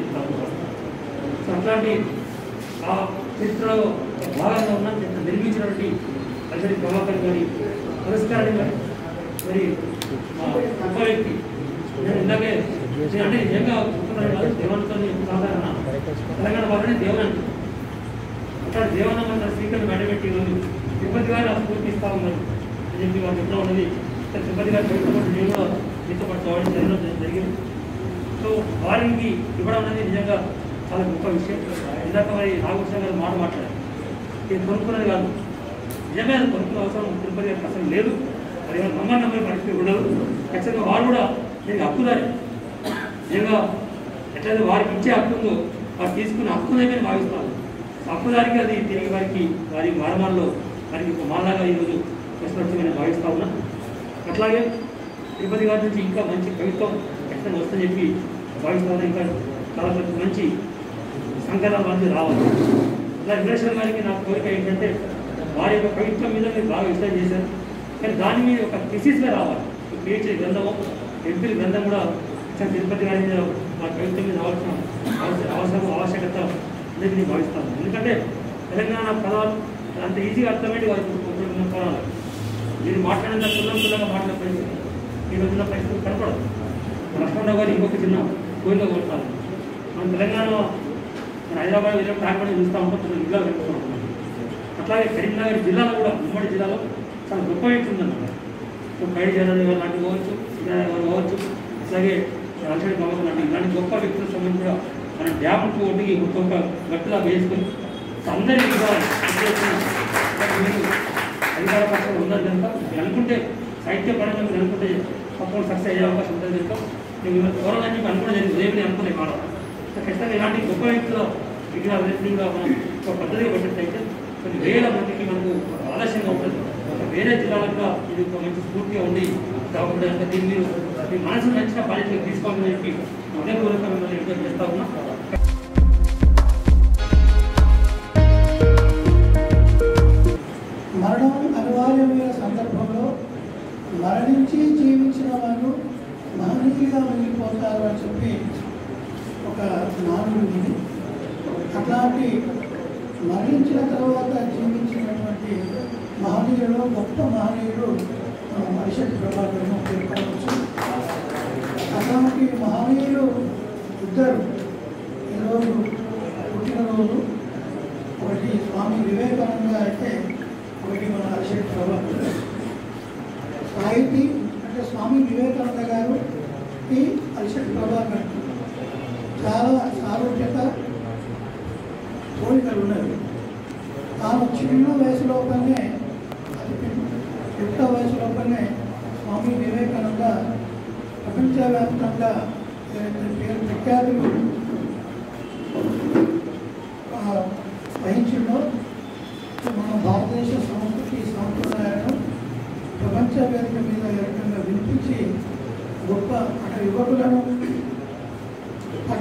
సో అట్లాంటి ఆ చరిత్రలో భాగంగా ఉన్న చరిత్ర నిర్మించినటువంటి అసలు ప్రభాకర్ గారి పురస్కారాన్ని మరి మరి మా గొప్ప వ్యక్తి నేను ఇందాకే నేను అంటే నిజంగా గొప్పతనం కాదు దేవాలతో సాధారణ తెలంగాణ వాళ్ళని దేవనంటారు అక్కడ దేవనమ్మ శ్రీకరణ బయటపెట్టి ఈరోజు తిరుపతి గారు ఆ స్ఫూర్తి ఇస్తా ఉన్నారు అని చెప్పి వాళ్ళు చెప్పడం ఉన్నది ఇక్కడ తిరుపతి గారు చదువుతున్నప్పుడు నేను కూడా మీతో పాటు చదవడం జరగడం జరిగింది సో వారికి ఇవ్వడం అనేది నిజంగా చాలా గొప్ప విషయం ఇందాక మరి నాగభూషణ గారు మాట మాట్లాడారు ఇది కొనుక్కున్నది కాదు నిజమే అది కొనుక్కునే అవసరం తిరుపతి గారికి అసలు లేదు మరి ఎవరు నమ్మని నమ్మని పరిస్థితి ఉండదు ఖచ్చితంగా వారు కూడా దీనికి హక్కుదారి నిజంగా ఎట్లయితే వారికి ఇచ్చే హక్కు ఉందో వారు తీసుకునే హక్కునేమే భావిస్తారు హక్కుదారికి అది తిరిగి వారికి వారి వారమాల్లో వారికి ఒక మాలాగా ఈరోజు వస్తున్నట్టు నేను భావిస్తా ఉన్నా అట్లాగే తిరుపతి గారి నుంచి ఇంకా మంచి కవిత్వం ఖచ్చితంగా వస్తుందని చెప్పి భావిస్తా ఉన్నా ఇంకా చాలా మంచి మంచి సంకలనాలు మంది రావాలి అట్లా విమర్శన గారికి నా కోరిక ఏంటంటే వారి యొక్క కవిత్వం మీద మీరు బాగా విశ్లేషణ చేశారు కానీ దాని మీద ఒక థిసిస్గా రావాలి పిహెచ్డి గ్రంథము ఎంపీల గ్రంథం కూడా ఇచ్చిన తిరుపతి గారి మీద మా కవిత్వం మీద రావాల్సిన అవసరం అవసరం ఆవశ్యకత అనేది నేను భావిస్తాను ఎందుకంటే తెలంగాణ పదాలు అంత ఈజీగా అర్థమయ్యేది వారి కొన్ని పదాలు మీరు మాట్లాడిన సుల్లం సుల్లంగా మాట్లాడే పరిస్థితి ఈ రోజున పరిస్థితి కనపడదు లక్ష్మణరావు గారు ఇంకొక చిన్న కోరిక కొడతారు మన తెలంగాణ మన హైదరాబాద్ వెళ్ళిన ప్రాంగణం చూస్తూ ఉంటాం కొంచెం జిల్లా వెళ్తూ ఉంటాం అట్లాగే కరీంనగర్ జిల్లాలో కూడా ఉమ్మడి జిల్లాలో చాలా గొప్ప వ్యక్తి ఉందన్నమాట సో కైడి జనాలు గారు లాంటివి కావచ్చు సీతారాం గారు కావచ్చు అట్లాగే రాజశేఖర బాబు లాంటి ఇలాంటి గొప్ప వ్యక్తుల సమయం కూడా మన డ్యామ్కు ఒడ్డుకి ఒక్కొక్క గట్టులా వేసుకొని సో అందరికీ కూడా మీరు అధికార పక్షాలు ఉన్నారు కనుక మీరు అనుకుంటే సాహిత్య పరంగా మీరు అనుకుంటే తప్పకుండా సక్సెస్ అయ్యే అవకాశం ఉంటుంది కనుక మేము ఇవాళ త్వరలో అని చెప్పి అనుకోవడం జరిగింది రేపు అనుకునే మాట సో ఖచ్చితంగా ఇలాంటి గొప్ప వ్యక్తుల విగ్రహాలన్నింటినీ కూడా మనం ఒక పద్ధతిగా పెట్టినట్టయితే కొన్ని వేల మందికి మనకు ఆలస్యంగా ఉంటుంది ఒక వేరే జిల్లాలకు కూడా ఇది ఒక మంచి స్ఫూర్తిగా ఉండి కాబట్టి కనుక దీన్ని మీరు మీ మనసు నచ్చిన బాధ్యతలు తీసుకోవాలని చెప్పి హృదయపూర్వక మిమ్మల్ని విజ్ఞప్తి చేస్తా ఉన్నా మరణం అనివార్యమైన సందర్భంలో మరణించి జీవించిన వారు మహనీయులుగా మిగిలిపోతారు అని చెప్పి ఒక నానుడు ఉంది అట్లాంటి మరణించిన తర్వాత జీవించినటువంటి మహనీయులు గొప్ప మహనీయులు మనం పరిషత్ ప్రభాకరను పేర్కొనవచ్చు అట్లాంటి మహనీయులు ఇద్దరు ఈరోజు పుట్టినరోజు ఒకటి స్వామి వివేకానంద అయితే ఒకటి మన అభిషేక్ ప్రభాకర్ సాహితీ అంటే స్వామి వివేకానంద గారు ఈ అభిషేక్ ప్రభాకర్ చాలా సారూప్యత కోరికలు ఉన్నవి తాను చిన్న వయసులోపనే అతి యుక్త వయసులోపనే స్వామి వివేకానంద ప్రపంచవ్యాప్తంగా ఏదైతే పేరు ప్రఖ్యాతులు ఆ, వహించిందో మన భారతదేశ సంస్కృతి సాంప్రదాయాలను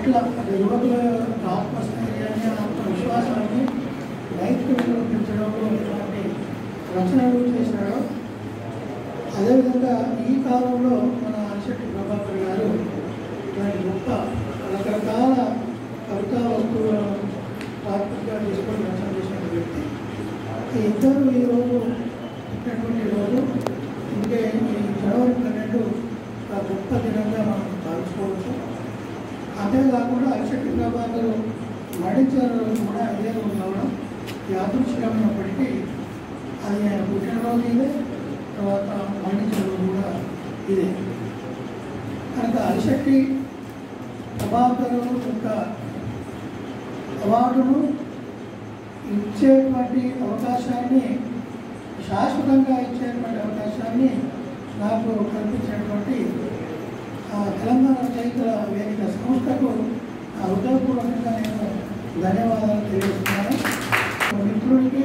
పట్ల అంటే యువకుల యొక్క ఆత్మస్థైర్యాన్ని ఆత్మవిశ్వాసాన్ని నైతిక విలువలు పెంచడంలో ఎలాంటి రచనలు చేశాడో అదేవిధంగా ఈ కాలంలో మన అరిశెట్టి ప్రభాకర్ గారు ఇలాంటి గొప్ప రకరకాల కవితా వస్తువులను టాపిక్గా తీసుకొని రచన చేసిన వ్యక్తి ఈ ఇద్దరు ఈరోజు పుట్టినటువంటి రోజు ఇంకే ఈ జనవరి పన్నెండు ఒక గొప్ప దినంగా మనం భావించుకోవచ్చు అంతేకాకుండా అరిశెట్టి ప్రభాకర్ మరణించిన రోజు కూడా ఇదే రోజు కావడం యాదృశ్యమైనప్పటికీ అది ఆయన పుట్టినరోజు ఇదే తర్వాత మరణించిన రోజు కూడా ఇదే కనుక అరిశెట్టి ప్రభాకర్ యొక్క అవార్డును ఇచ్చేటువంటి అవకాశాన్ని శాశ్వతంగా ఇచ్చేటువంటి అవకాశాన్ని నాకు కల్పించినటువంటి ఆ తెలంగాణ చైత్ర వేదిక సంస్థకు ఆ హృదయపూర్వకంగా నేను ధన్యవాదాలు తెలియజేస్తున్నాను మిత్రుడికి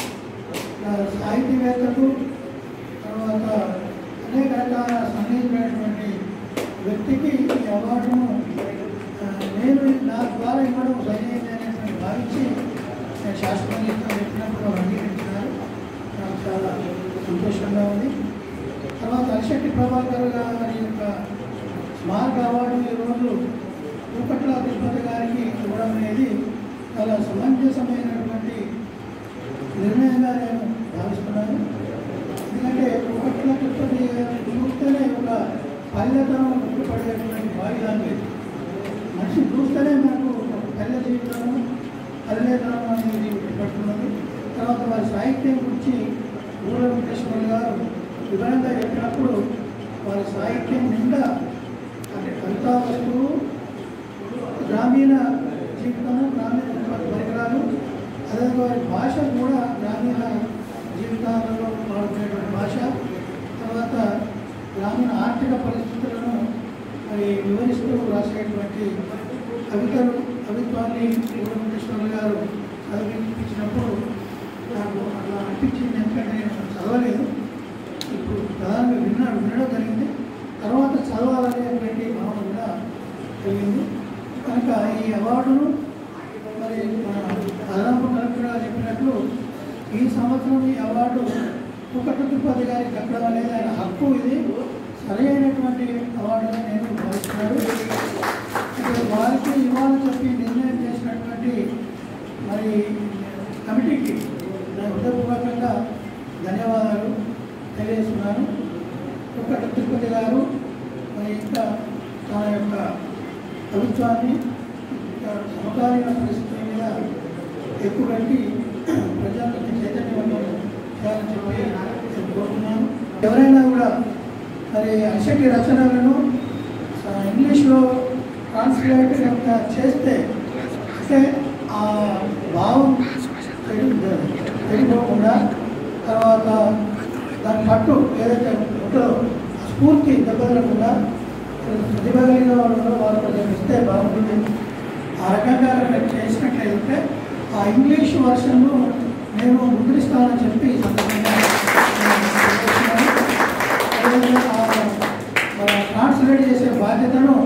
ఆ సాహితీవేత్తకు తర్వాత అనేక రకాల సన్నిహితులైనటువంటి వ్యక్తికి ఈ అవార్డును ఆ, నేను నా ద్వారా ఇవ్వడం సరైనది అనేటువంటి భావించి నేను శాస్త్రంగా చెప్పినప్పుడు అంగీకరించినారు నాకు చాలా సంతోషంగా ఉంది తర్వాత అరిశెట్టి ప్రభాకర్ గారి యొక్క స్మారక అవార్డు ఈరోజు కూకట్ల తిరుపతి గారికి ఇవ్వడం అనేది చాలా సమంజసమైనటువంటి నిర్ణయంగా నేను భావిస్తున్నాను ఎందుకంటే కూకట్ల తిరుపతి గారిని చూస్తేనే ఒక పల్లెతనం గుర్తుపడేటువంటి బావి లాంటిది మనిషి చూస్తేనే మనకు పల్లె జీవితము పల్లెతనం అనేది పడుతున్నది తర్వాత వారి సాహిత్యం గురించి ఊర వెంకటేశ్వర గారు వివరంగా చెప్పినప్పుడు వారి సాహిత్యం నిండా అంటే కవితా వస్తువు గ్రామీణ జీవితము గ్రామీణ పరికరాలు అదే వారి భాష కూడా గ్రామీణ జీవితాలలో వాడుకునేటువంటి భాష తర్వాత గ్రామీణ ఆర్థిక పరిస్థితులను మరి వివరిస్తూ రాసేటువంటి కవితలు కవిత్వాన్ని వెంకటేశ్వర గారు చదివించినప్పుడు నాకు అలా అనిపించింది ఎందుకంటే నేను చదవలేదు ఇప్పుడు ప్రధానంగా విన్నాడు వినడం జరిగింది తర్వాత చదవాలనేటువంటి భావన కూడా కలిగింది కనుక ఈ అవార్డును మరి మన అదనపు కలెక్టర్ గారు చెప్పినట్లు ఈ సంవత్సరం ఈ అవార్డు కుకట తిరుపతి గారికి దక్కడం అనేది ఆయన హక్కు ఇది సరైనటువంటి అవార్డుగా నేను భావిస్తున్నాను ఇప్పుడు వారికి ఇవ్వాలని చెప్పి నిర్ణయం చేసినటువంటి మరి కమిటీకి నేను హృదయపూర్వకంగా ధన్యవాదాలు తెలియజేస్తున్నాను కుకట తిరుపతి గారు మరి ఇంకా తన యొక్క కవిత్వాన్ని ఇంకా సమకాలీన పరిస్థితుల మీద ఎక్కువ పెట్టి ప్రజలకు చైతన్యవంతం చేయాలని చెప్పి నేను కోరుతున్నాను ఎవరైనా కూడా మరి అశక్తి రచనలను ఆ, ఇంగ్లీష్లో ట్రాన్స్లేట్ కనుక చేస్తే అంటే ఆ భావం తెలి- తెలియకుండా తర్వాత దాని పట్టు ఏదైతే ఉంటుందో ఆ స్ఫూర్తి దెబ్బతినకుండా ప్రతిభ కలిగిన వాళ్ళు ఉన్నారో వాళ్ళు కొంచెం ఇస్తే బాగుంటుంది ఆ రకంగా కనుక చేసినట్లయితే ఆ ఇంగ్లీష్ వర్షన్ను నేను ముద్రిస్తానని చెప్పి ఈ సందర్భంగా నేను తెలియజేస్తున్నాను. అదేవిధంగా ఆ మన ట్రాన్స్లేట్ చేసే బాధ్యతను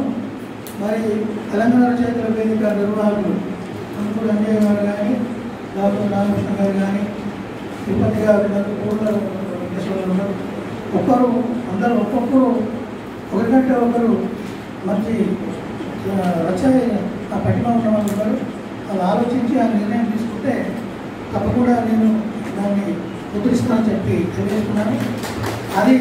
మరి తెలంగాణ చేతుల వేదిక నిర్వాహకులు అంకుడు అంజయ్య గారు కానీ డాక్టర్ రామకృష్ణ గారు కానీ తిరుపతి గారు ఉన్నారు పూర్ణ వెంకటేశ్వరరావు ఉన్నారు ఒక్కరు అందరూ ఒక్కొక్కరు ఒకరికంటే ఒకరు మంచి ఆ, రచన ఆ పటిమ ఉన్న వాళ్ళు ఉన్నారు వాళ్ళు ఆలోచించి ఆ నిర్ణయం తీసుకుంటే తప్పకుండా నేను దాన్ని ముద్రిస్తానని చెప్పి తెలియజేస్తున్నాను అది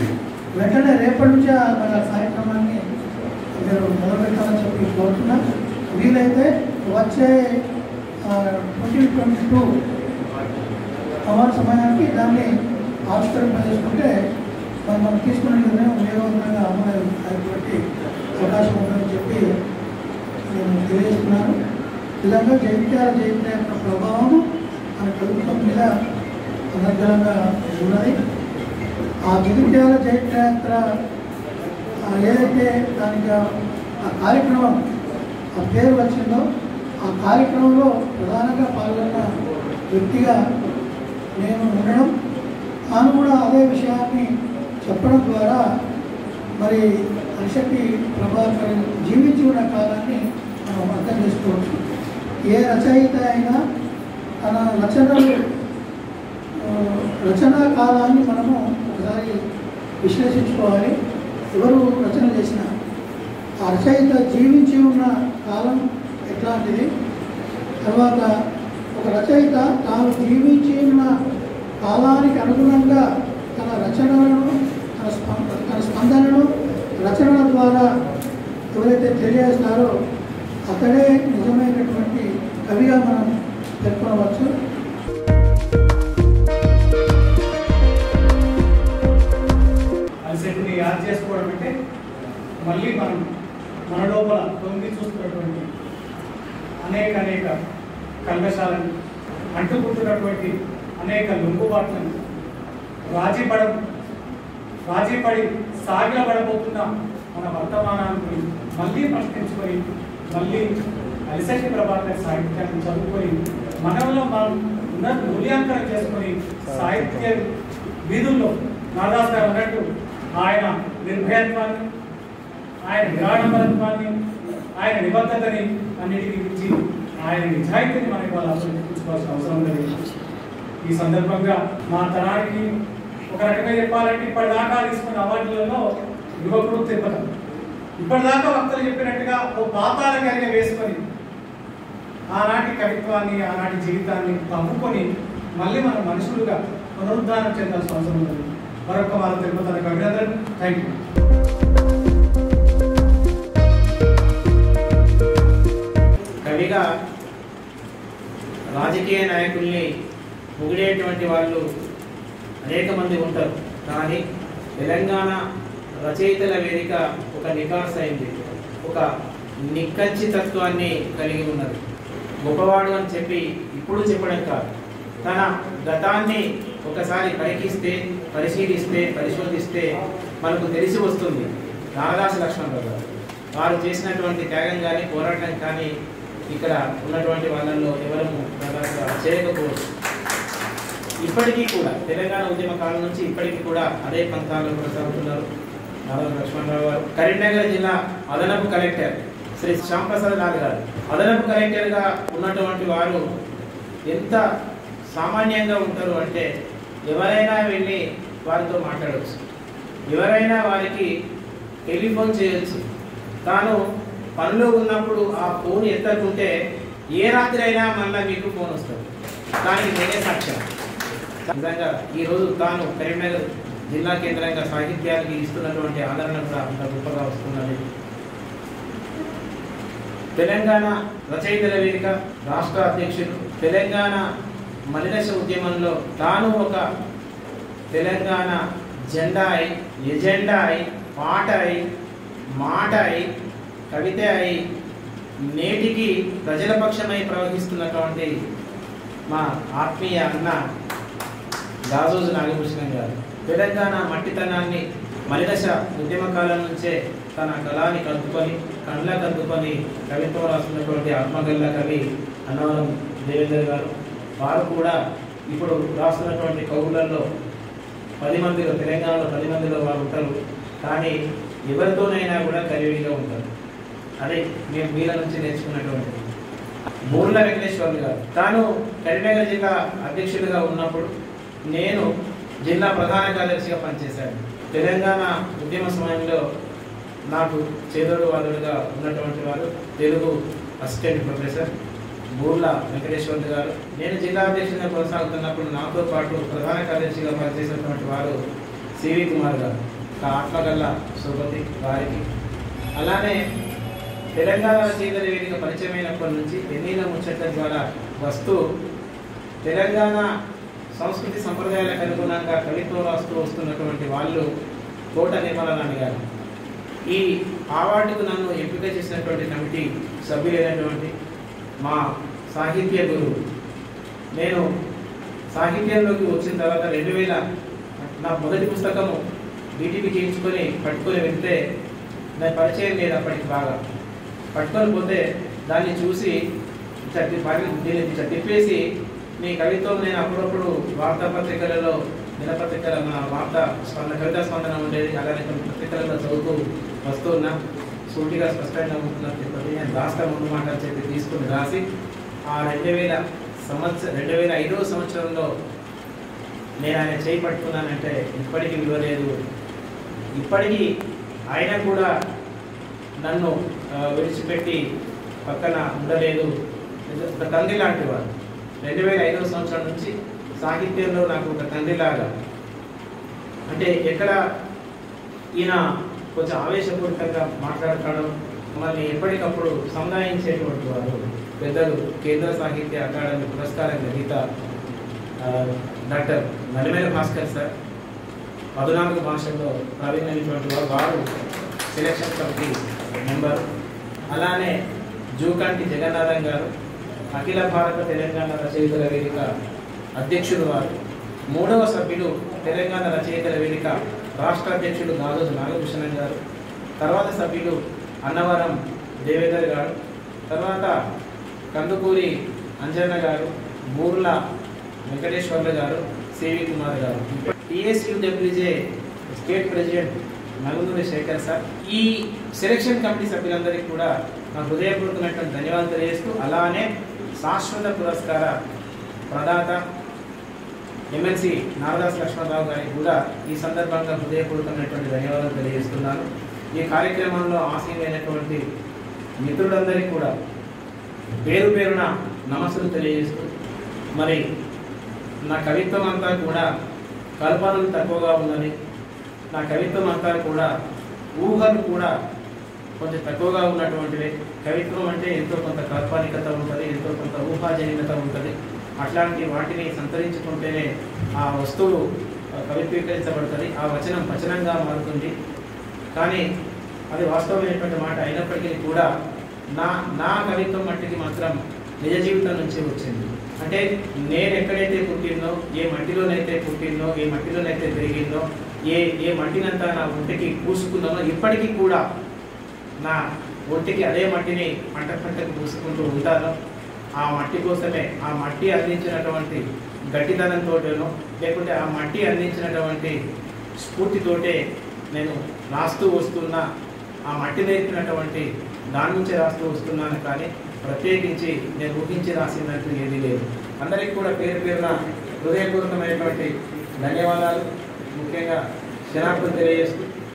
వెంటనే రేపటి నుంచే ఆ మన కార్యక్రమాన్ని మీరు మొదలుపెట్టాలని చెప్పి కోరుతున్నా వీలైతే వచ్చే ట్వంటీ ట్వంటీ టూ అవార్డు సమయానికి దాన్ని ఆవిష్కరింపజేసుకుంటే మరి మనం తీసుకున్న నిర్ణయం వేగవంతంగా అమలు అయ్యేటువంటి అవకాశం ఉందని చెప్పి నేను తెలియజేస్తున్నాను ఈ విధంగా జైత్యాల జైత్ర యొక్క ప్రభావం మన ప్రభుత్వం మీద అనర్గళంగా ఉన్నది ఆ జగిత్యాల జైత్రయాత్ర ఆ ఏదైతే దానికి ఆ- ఆ కార్యక్రమం ఆ పేరు వచ్చిందో ఆ కార్యక్రమంలో ప్రధానంగా పాల్గొన్న వ్యక్తిగా నేను ఉండడం తాను కూడా అదే విషయాన్ని చెప్పడం ద్వారా మరి అరిశక్తి ప్రభాకర్ జీవించి ఉన్న కాలాన్ని మన మనం అర్థం చేసుకోవచ్చు ఏ రచయిత అయినా తన రచనలు ఆ, రచనా కాలాన్ని మనము ఒకసారి విశ్లేషించుకోవాలి ఎవరు రచన చేసిన ఆ రచయిత జీవించి ఉన్న కాలం ఎట్లాంటిది తర్వాత ఒక రచయిత తాను జీవించి ఉన్న కాలానికి అనుగుణంగా తన రచనలను తన స్పంద తన స్పందనను రచనల ద్వారా ఎవరైతే తెలియజేస్తారో అతడే నిజమైనటువంటి కవిగా మనం పేర్కొనవచ్చు అలసటిని యాద్ చేసుకోవడం అంటే మళ్ళీ మనం మన లోపల తొంగి చూస్తున్నటువంటి అనేక అనేక కల్మశాలను అంటుకుంటున్నటువంటి అనేక లొంగుబాట్లను రాజీ పడ రాజీ పడి సాగిలబడబోతున్న మన వర్తమానాన్ని మళ్ళీ ప్రశ్నించుకొని మళ్ళీ అలిసటి ప్రభాకర్ సాహిత్యాన్ని చదువుకొని మనలో మనం ఉన్న మూల్యాంకనం చేసుకొని సాహిత్య వీధుల్లో నాదాస్ గారు అన్నట్టు ఆయన నిర్భయత్వాన్ని ఆయన నిరాడంబరత్వాన్ని ఆయన నిబద్ధతని అన్నిటికీ ఇచ్చి ఆయన నిజాయితీని మనకి వాళ్ళు ఆలోచించుకోవాల్సిన అవసరం లేదు ఈ సందర్భంగా మా తరానికి ఒక రకంగా చెప్పాలంటే ఇప్పటిదాకా తీసుకున్న అవార్డులలో యువకుడు తిరుపతి ఇప్పటిదాకా వక్తలు చెప్పినట్టుగా ఓ పాతాల కలిగి వేసుకొని ఆనాటి కవిత్వాన్ని ఆనాటి జీవితాన్ని తవ్వుకొని మళ్ళీ మనం మనుషులుగా పునరుద్ధానం చెందాల్సిన అవసరం ఉంది మరొక వాళ్ళ తిరుపతి అభినందనలు థ్యాంక్ యూ కవిగా రాజకీయ నాయకుల్ని పొగిడేటువంటి వాళ్ళు అనేక మంది ఉంటారు కానీ తెలంగాణ రచయితల వేదిక ఒక నికాస్ అయింది ఒక నిక్కచ్చి తత్వాన్ని కలిగి ఉన్నది గొప్పవాడు అని చెప్పి ఇప్పుడు చెప్పడం కాదు తన గతాన్ని ఒకసారి పరికిస్తే పరిశీలిస్తే పరిశోధిస్తే మనకు తెలిసి వస్తుంది నాగదాస లక్ష్మణరావు గారు వారు చేసినటువంటి త్యాగం కానీ పోరాటం కానీ ఇక్కడ ఉన్నటువంటి వాళ్ళల్లో ఎవరము దాదాపుగా చేయకపోవచ్చు ఇప్పటికీ కూడా తెలంగాణ ఉద్యమ కాలం నుంచి ఇప్పటికీ కూడా అదే పంతాలు కొనసాగుతున్నారు నారా లక్ష్మణరావు గారు కరీంనగర్ జిల్లా అదనపు కలెక్టర్ శ్రీ శ్యాంప్రసాద్ లాల్ గారు అదనపు కలెక్టర్గా ఉన్నటువంటి వారు ఎంత సామాన్యంగా ఉంటారు అంటే ఎవరైనా వెళ్ళి వారితో మాట్లాడవచ్చు ఎవరైనా వారికి టెలిఫోన్ చేయొచ్చు తాను పనిలో ఉన్నప్పుడు ఆ ఫోన్ ఎత్తకుంటే ఏ రాత్రి అయినా మళ్ళీ మీకు ఫోన్ వస్తుంది దానికి నేనే సాక్ష్యం నిజంగా ఈరోజు తాను కరీంనగర్ జిల్లా కేంద్రంగా సాహిత్యానికి ఇస్తున్నటువంటి ఆదరణ కూడా అంత గొప్పగా వస్తున్నది తెలంగాణ రచయితల వేదిక రాష్ట్ర అధ్యక్షుడు తెలంగాణ మలిదశ ఉద్యమంలో తాను ఒక తెలంగాణ జెండా అయి ఎజెండా అయి పాట అయి మాట అయి కవిత అయి నేటికి ప్రజల పక్షమై ప్రవహిస్తున్నటువంటి మా ఆత్మీయ అన్న దాసోజు నాగభూషణం గారు తెలంగాణ మట్టితనాన్ని మలిదశ ఉద్యమ కాలం నుంచే తన కళాన్ని కలుపుకొని కళ్ళ కలుపుకొని కవిత్వం రాస్తున్నటువంటి ఆత్మగల్ల కవి అన్నవరం దేవేందర్ గారు వారు కూడా ఇప్పుడు రాస్తున్నటువంటి కవులలో పది మందిలో తెలంగాణలో పది మందిలో వారు ఉంటారు కానీ ఎవరితోనైనా కూడా కలివిడిగా ఉంటారు అదే మేము వీళ్ళ నుంచి నేర్చుకున్నటువంటి బూర్ల వెంకటేశ్వర్లు గారు తాను కరీంనగర్ జిల్లా అధ్యక్షుడిగా ఉన్నప్పుడు నేను జిల్లా ప్రధాన కార్యదర్శిగా పనిచేశాను తెలంగాణ ఉద్యమ సమయంలో నాకు చేదోడు వాదుడుగా ఉన్నటువంటి వారు తెలుగు అసిస్టెంట్ ప్రొఫెసర్ బూర్ల వెంకటేశ్వర్లు గారు నేను జిల్లా అధ్యక్షుడిగా కొనసాగుతున్నప్పుడు నాతో పాటు ప్రధాన కార్యదర్శిగా పనిచేసినటువంటి వారు సివి కుమార్ గారు ఒక ఆత్మగల్ల సుగతి వారికి అలానే తెలంగాణ రచయితల వేదిక పరిచయమైనప్పటి నుంచి ఎన్నిల ముచ్చట్ల ద్వారా వస్తూ తెలంగాణ సంస్కృతి సంప్రదాయాలకు అనుగుణంగా కవిత్వం రాస్తూ వస్తున్నటువంటి వాళ్ళు కోట నిర్మలారాణి గారు ఈ అవార్డుకు నన్ను ఎంపిక చేసినటువంటి కమిటీ సభ్యులైనటువంటి మా సాహిత్య గురువు నేను సాహిత్యంలోకి వచ్చిన తర్వాత రెండు వేల నా మొదటి పుస్తకము బీటీపీ చేయించుకొని పట్టుకొని వెళ్తే దాని పరిచయం లేదు అప్పటికి బాగా పట్టుకొని పోతే దాన్ని చూసి ఇట్లా తి- పరి- దీన్ని ఇట్లా తిప్పేసి నీ కవిత్వం నేను అప్పుడప్పుడు వార్తాపత్రికలలో దినపత్రికల మన వార్త స్పందన కవితా స్పందన ఉండేది అలానే కొన్ని పత్రికలలో చదువుతూ వస్తున్నా సూటిగా స్పష్టంగా ఉంటుందని చెప్పి నేను రాష్ట్ర ముందు మాట చెప్పి తీసుకుని రాసి ఆ రెండు వేల సంవత్సరం రెండు వేల ఐదవ సంవత్సరంలో నేను ఆయన చేయి పట్టుకున్నానంటే ఇప్పటికీ విలువలేదు ఇప్పటికీ ఆయన కూడా నన్ను ఆ, విడిచిపెట్టి పక్కన ఉండలేదు ఒక తండ్రి లాంటి వారు రెండు వేల ఐదవ సంవత్సరం నుంచి సాహిత్యంలో నాకు ఒక తండ్రిలాగా అంటే ఎక్కడ ఈయన కొంచెం ఆవేశపూరితంగా మాట్లాడతాడు మమ్మల్ని ఎప్పటికప్పుడు సముదాయించేటువంటి వారు పెద్దలు కేంద్ర సాహిత్య అకాడమీ పురస్కారం గ్రహీత ఆ, డాక్టర్ నలిమేల భాస్కర్ సార్ పద్నాలుగు భాషల్లో ప్రావీణ్యమైనటువంటి వారు వారు సెలక్షన్ కమిటీ మెంబర్ అలానే జూకంటి జగన్నాథం గారు అఖిల భారత తెలంగాణ రచయితల వేదిక అధ్యక్షుడు వారు మూడవ సభ్యులు తెలంగాణ రచయితల వేదిక రాష్ట్ర అధ్యక్షుడు నాగోజు నాగభూషణం గారు తర్వాత సభ్యులు అన్నవరం దేవేందర్ గారు తర్వాత కందుకూరి అంజన్న గారు బూర్ల వెంకటేశ్వర్లు గారు సివి కుమార్ గారు టిఎస్యుడబ్ల్యూజే స్టేట్ ప్రెసిడెంట్ నలుగురి శేఖర్ సార్ ఈ సెలక్షన్ కమిటీ సభ్యులందరికీ కూడా నా హృదయపూర్వకమైనటువంటి ధన్యవాదాలు తెలియజేస్తూ అలానే శాశ్వత పురస్కార ప్రదాత ఎమ్మెల్సీ నారదాస్ లక్ష్మణరావు గారికి కూడా ఈ సందర్భంగా హృదయపూర్వకమైనటువంటి ధన్యవాదాలు తెలియజేస్తున్నాను ఈ కార్యక్రమంలో ఆశీనైనటువంటి మిత్రులందరికీ కూడా పేరు పేరున నమస్సులు తెలియజేస్తూ మరి నా కవిత్వం అంతా కూడా కల్పనలు తక్కువగా ఉందని నా కవిత్వం అంతా కూడా ఊహలు కూడా కొంచెం తక్కువగా ఉన్నటువంటివి కవిత్వం అంటే ఎంతో కొంత కాల్పనికత ఉంటుంది ఎంతో కొంత ఊహాజనికత ఉంటుంది అట్లాంటి వాటిని సంతరించుకుంటేనే ఆ వస్తువు ఆ, కవిత్వీకరించబడుతుంది ఆ వచనం వచనంగా మారుతుంది కానీ అది వాస్తవమైనటువంటి మాట అయినప్పటికీ కూడా నా నా కవిత్వం మట్టికి మాత్రం నిజ జీవితం నుంచి వచ్చింది అంటే నేను ఎక్కడైతే పుట్టిందో ఏ మట్టిలోనైతే పుట్టిందో ఏ మట్టిలోనైతే పెరిగిందో ఏ ఏ మట్టినంతా నా ఒంటికి పూసుకుందామో ఇప్పటికీ కూడా నా ఒంటికి అదే మట్టిని పంట పంటకు పూసుకుంటూ ఉంటాను ఆ మట్టి కోసమే ఆ మట్టి అందించినటువంటి గట్టిదనంతోటేనో లేకుంటే ఆ మట్టి అందించినటువంటి స్ఫూర్తితోటే నేను రాస్తూ వస్తున్నా ఆ మట్టి నేర్పినటువంటి దాని నుంచి రాస్తూ వస్తున్నాను కానీ ప్రత్యేకించి నేను ఊహించి రాసినట్టు ఏది లేదు అందరికీ కూడా పేరు పేరున హృదయపూర్వకమైనటువంటి ధన్యవాదాలు ముఖ్యంగా క్షణార్థం తెలియజేస్తూ